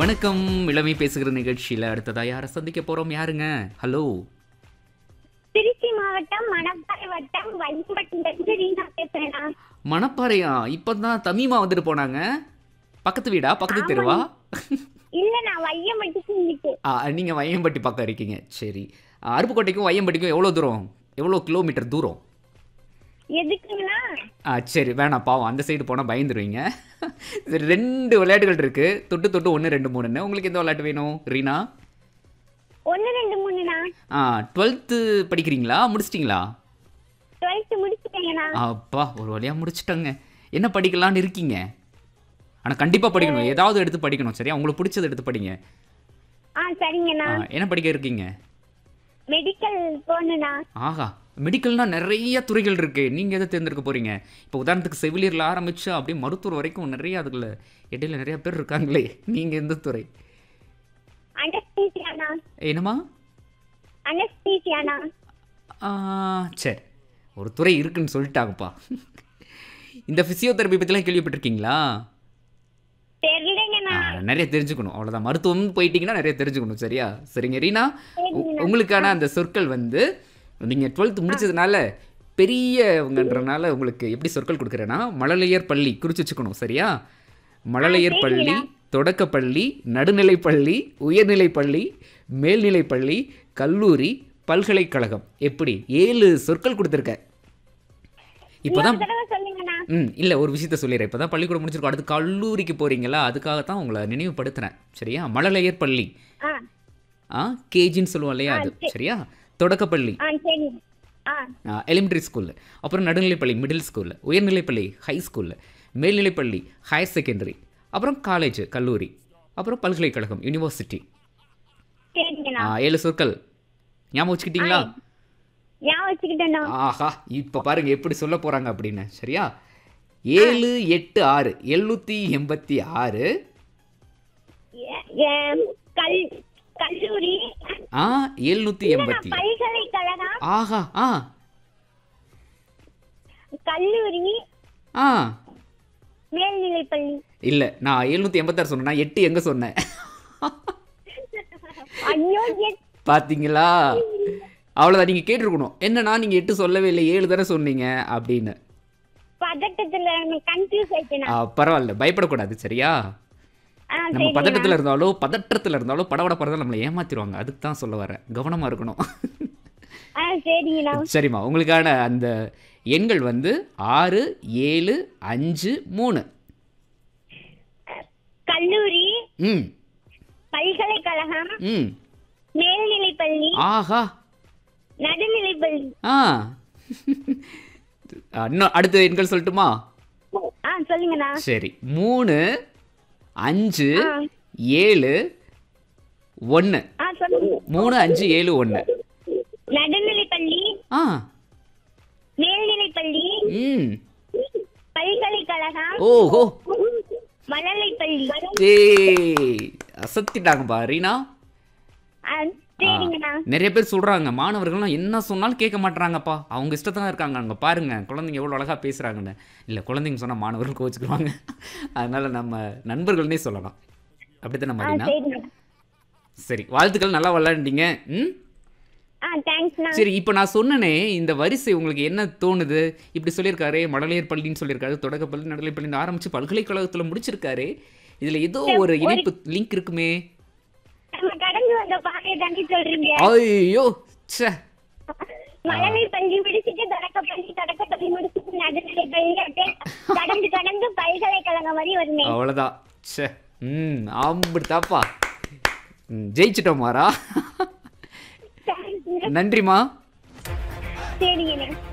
வணக்கம் இளமை பேசுகிற நிகழ்ச்சியில் அடுத்ததா யாரை சந்திக்க போறோம் யாருங்க ஹலோ திருச்சி மாவட்டம் மணப்பாறை வட்டம் வைம்பட்டிலிருந்து ரீனா பேசுறேனா மணப்பாறையா இப்பதான் தமீமா வந்துட்டு போனாங்க பக்கத்து வீடா பக்கத்து தெருவா இல்ல நான் வையம்பட்டிக்கு இருக்கு ஆ, நீங்க வையம்பட்டி பக்கம் இருக்கீங்க சரி ஆ, அருப்புக்கோட்டைக்கும் வையம்பட்டிக்கும் எவ்வளோ தூரம் எவ்வளோ கிலோமீட்டர் தூரம் எதுக்குங்களா ஆ சரி வேணாம் பாவம் அந்த சைடு போனால் பயந்துருவீங்க சரி ரெண்டு விளையாட்டுகள் இருக்கு தொட்டு தொட்டு ஒன்று ரெண்டு மூணுன்னு உங்களுக்கு எந்த விளையாட்டு வேணும் ரீனா ஒன்னு ரெண்டு மூணுண்ணா ஆ டுவெல்த்து படிக்கிறீங்களா முடிச்சிட்டிங்களா டுவெல்த் முடிச்சுட்டேங்கண்ணா அப்பா ஒரு வழியாக முடிச்சிட்டோங்க என்ன படிக்கலான்னு இருக்கீங்க ஆனால் கண்டிப்பாக படிக்கணும் ஏதாவது எடுத்து படிக்கணும் சரியா உங்களுக்கு பிடிச்சது எடுத்து படிங்க ஆ சரிங்கண்ணா ஆ, என்ன படிக்க இருக்கீங்க மெடிக்கல் போகணுண்ணா ஆஹா மெடிக்கல்னா நிறைய துறைகள் இருக்கு நீங்கள் எதை தேர்ந்தெடுக்க போறீங்க இப்போ உதாரணத்துக்கு செவிலியரில் ஆரம்பிச்சு அப்படியே மருத்துவர் வரைக்கும் நிறைய அதுக்குள்ள இடையில நிறைய பேர் இருக்காங்களே நீங்கள் எந்த துறை அனஸ்தீசியாண்ணா என்னம்மா அனஸ்தீசியாண்ணா ஆ, சரி ஒரு துறை இருக்குன்னு சொல்லிட்டாங்கப்பா இந்த ஃபிசியோதெரப்பி பற்றிலாம் கேள்விப்பட்டிருக்கீங்களா தெரியலங்கண்ணா ஆ, நிறைய தெரிஞ்சுக்கணும் அவ்வளோதான் மருத்துவம் போயிட்டீங்கன்னா நிறைய தெரிஞ்சுக்கணும் சரியா சரிங்க ரீனா உ- உங்களுக்கான அந்த சொற்கள் வந்து நீங்கள் டுவெல்த் முடிச்சதுனால பெரியவங்கன்றனால உங்களுக்கு எப்படி சொற்கள் கொடுக்குறேன்னா மழலையர் பள்ளி குறிச்சு வச்சுக்கணும் சரியா மழலையர் பள்ளி தொடக்கப்பள்ளி நடுநிலைப்பள்ளி உயர்நிலைப்பள்ளி மேல்நிலைப்பள்ளி கல்லூரி பல்கலைக்கழகம் எப்படி ஏழு சொற்கள் கொடுத்துருக்கேன் இப்போதான் இன்னொரு தடவை சொல்லுங்கண்ணா ம் இல்லை ஒரு விஷயத்த சொல்லிடுறேன் இப்போ தான் பள்ளிக்கூடம் முடிச்சிருக்கோம் அடுத்து கல்லூரிக்கு போகிறீங்களா அதுக்காகத்தான் உங்களை நினைவுபடுத்துகிறேன் சரியா மழலையர் பள்ளி ஆ ஆ கேஜின்னு சொல்லுவோம் இல்லையா அது சரியா தொடக்கப்பள்ளி ஆ சரி ஆ எலிமெண்ட்ரி ஸ்கூலில் அப்புறம் நடுநிலைப்பள்ளி மிடில் ஸ்கூலில் உயர்நிலைப்பள்ளி ஹை ஸ்கூலில் மேல்நிலைப்பள்ளி ஹையர் செகண்டரி அப்புறம் காலேஜ் கல்லூரி அப்புறம் பல்கலைக்கழகம் யூனிவர்சிட்டி சரிங்கண்ணா ஏழு சொற்கள் ஞாபகம் வச்சுக்கிட்டீங்களா ஞாபகம் வச்சுக்கிட்டேண்ணா ஆஹா இப்போ பாருங்க எப்படி சொல்ல போறாங்க அப்படின்னு சரியா ஏழு எட்டு ஆறு எழுநூத்தி எண்பத்தி ஆறு எ- எ- கல் கல்லூரி ஆ எழுநூத்தி எண்பத்தி பல்கலைக்கழகம் ஆஹா ஆ கல்லூரி ஆ மேல்நிலைப்பள்ளி இல்லை நான் எழுநூத்தி எண்பத்தாறு சொன்னேன் நான் எட்டு எங்க சொன்னேன் ஐயோ எட்- பாத்தீங்களா அவ்வளோதான் நீங்கள் கேட்டிருக்கணும் என்னன்னா நீங்கள் எட்டு சொல்லவே இல்லை ஏழு தானே சொன்னீங்க அப்படின்னு பதட்டத்துல கன்ஃபியூஸ் ஆயிட்டேனா ஆ, பரவாயில்ல பயப்படக்கூடாது சரியா ஆ நம்ம சரி பதட்டத்தில் இருந்தாலோ பதற்றத்தில் இருந்தாலோ படபட படத்தில் நம்மளை ஏமாத்திடுவாங்க அதுக்கு தான் சொல்ல வரேன் கவனமாக இருக்கணும் ஆ சரிங்கண்ணா சரிம்மா உங்களுக்கான அந்த எண்கள் வந்து ஆறு ஏழு அஞ்சு மூணு கல்லூரி ம் பல்கலைக்கழகம் ம் மேல்நிலைப்பள்ளி ஆஹா நடுநிலைப்பள்ளி ஆ ஆ, இன்னும் அடுத்த எண்கள் சொல்லட்டுமா ஆ சொல்லுங்கண்ணா சரி மூணு அஞ்சு ஆ. ஏழு ஒன்று ஆ சொல்லுங்க மூணு அஞ்சு ஏழு ஒன்று நடுநிலைப்பள்ளி ஆ மேல்நிலைப்பள்ளி ம் பல்கலைக்கழகம் ஓஹோ மழலைப்பள்ளி ஏய் அசத்திட்டாங்கப்பா ரீனா ஆ, சரிங்கண்ணா நிறைய பேர் சொல்றாங்க மாணவர்கள்லாம் என்ன சொன்னாலும் கேட்க மாட்றாங்கப்பா அவங்க இஷ்டத்தான் இருக்காங்க அங்கே பாருங்க குழந்தைங்க எவ்வளோ அழகா பேசுறாங்கன்னு இல்லை குழந்தைங்க சொன்னா மாணவர்கள் கோச்சுக்குவாங்க அதனால நம்ம நண்பர்கள்னே சொல்லலாம் அப்படித்தானே ஆ மாறினா சரிங்கண்ணா சரி வாழ்த்துக்கள் நல்லா விளாண்டீங்க ம் ஆ தேங்க்ஸ்ண்ணா சரி இப்போ நான் சொன்னனே இந்த வரிசை உங்களுக்கு என்ன தோணுது இப்படி சொல்லியிருக்காரு மழலையர் பள்ளின்னு சொல்லியிருக்காரு தொடக்கப்பள்ளி நடுநிலைப்பள்ளின்னு ஆரம்பிச்சு பல்கலைக்கழகத்தில் முடிச்சிருக்காரு இதில் ஏதோ ஒரு இணைப்பு லிங்க் இருக்குமே நம்ம கடந்து வந்த பாதையை தாண்டி சொல்றீங்க ஐயோ ச்சே மழலைப்பள்ளி முடிச்சுட்டு தொடக்கப்பள்ளி தொடக்கப்பள்ளி முடிச்சுட்டு நடுநிலைப்பள்ளி அப்படியே கடந்து கடந்து பல்கலைக்கழகம் வரை வருமே அவ்வளோதான் ச்சே ம் ஆம்பிடுதாப்பா ம் ஜெயிச்சிட்டோம் மாறா நன்றிம்மா சரிங்கண்ணா